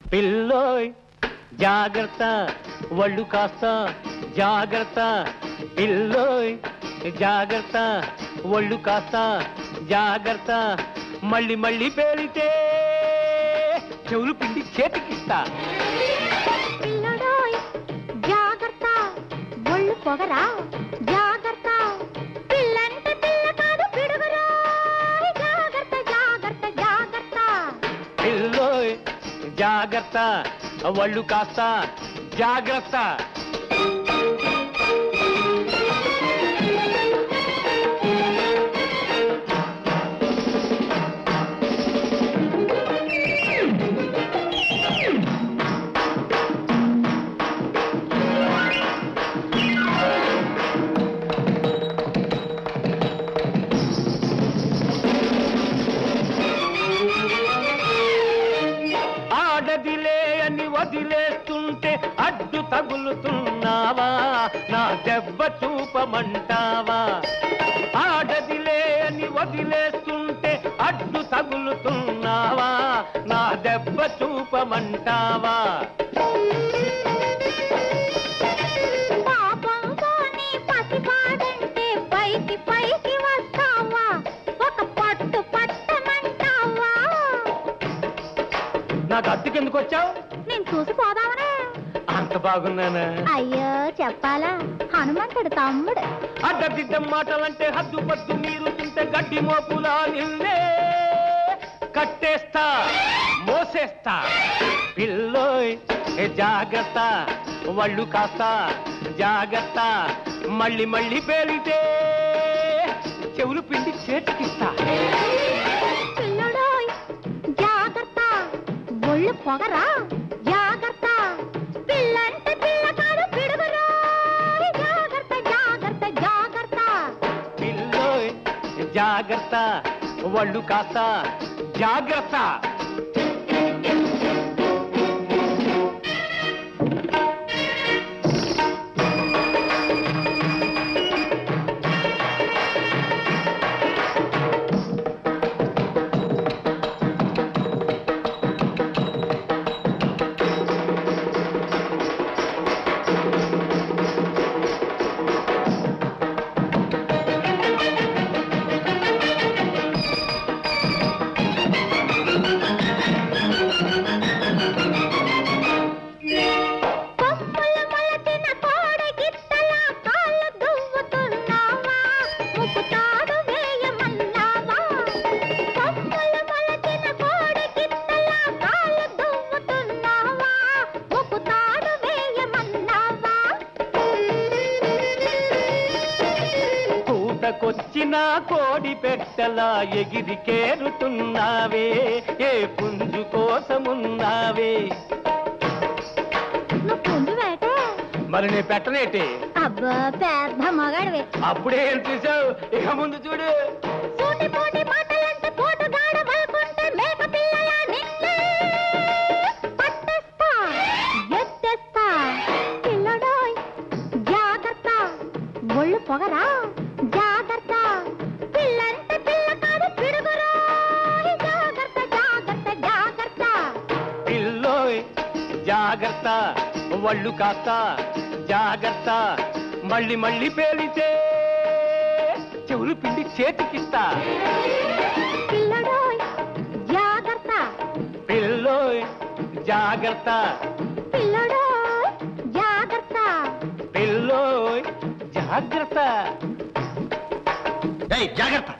పిల్లోయ్ జాగ్రత్త ఒళ్ళు కాస్త జాగ్రత్త పిల్లోయ్ జాగ్రత్త ఒళ్ళు కాస్త జాగ్రత్త మళ్ళీ మళ్ళీ పేలితే చెవులు పిండి చేతికిస్తా పిల్లడోయ్ జాగ్రత్త ఒళ్ళు పొగరా జాగ్రత్త పిల్లంటే పిల్ల కాదు పిడుగురా జాగ్రత్త జాగ్రత్త జాగ్రత్త పిల్లోయ్ జాగ్రత్త ఒళ్ళు కాస్త జాగ్రత్త ఆడదిలే అని వదిలేస్తుంటే అడ్డు తగులుతున్నావా నా దెబ్బ చూపమంటావా ఆడదిలే అని వదిలేస్తుంటే అడ్డు తగులుతున్నావా నా దెబ్బ చూపమంటావా పాపంతో నీ పసిపాడంటే పైకి పైకి వస్తావా ఒక పట్టు పట్టమంటావా నాకు అద్దెకెందుకు వచ్చావు నేను చూసి పోదామనే అంత బాగున్నానా అయ్యో చెప్పాలా హనుమంతుడు తమ్ముడు అడ్డదిడ్డం మాటలంటే హద్దు పద్దు మీరు తింటే గడ్డి మోపులా నిన్నే కట్టేస్తా మోసేస్తా పిల్లోయ్ ఏ జాగ్రత్త వాళ్ళు కాస్త జాగ్రత్త మళ్ళీ మళ్ళీ పేలితే చెవులు పిండి చేతికిస్తా పిల్లడోయ్ జాగ్రత్త ఒళ్ళు పొగరా జాగ్రత్త పిల్లంటే పిల్ల కాదు పిడుగురా జాగ్రత్త జాగ్రత్త జాగ్రత్త పిల్లోయ్ జాగ్రత్త వాళ్ళు కాస్త జాగ్రత్త కొమ్ములు మొలచిన కోడ గిత్తలా కాళ్ళు దువ్వుతున్నావా ముక్కుతాడు వేయమన్నావా కొమ్ములు మొలచిన కోడ గిత్తలా కాళ్ళు దువ్వుతున్నావా ముక్కుతాడు వేయమన్నావా కూటకొచ్చిన కోడి పెట్టలా ఎగిరి కేరుతున్నావే ఏ పుంజు కోసమున్నావే నువ్వు పుంజు వేటే మరి నీ పెట్టనేటి అబ్బా పెద్ద మగాడివే అప్పుడే ఏం చూసావు ఇక ముందు చూడు సూటి పోటి మాటలంటే పోటుగాడ వల్కుంటే మేక పిల్లల నిన్నే పట్టేస్తా ఎత్తేస్తా పిల్లడోయ్ జాగ్రత్త ఒళ్ళు పొగరా జాగ్రత్త పిల్లంటే పిల్ల కాదు పిడుగురా జాగ్రత్త జాగ్రత్త జాగ్రత్త పిల్లోయ్ జాగ్రత్త ఒళ్ళు కాస్త జాగ్రత్త మళ్ళీ మళ్ళీ పేలితే చెవులు పిండి చేతికిస్తా పిల్లడోయ్ జాగ్రత్త పిల్లోయ్ జాగ్రత్త పిల్లడోయ్ జాగ్రత్త పిల్లోయ్ జాగ్రత్త ఏయ్ జాగ్రత్త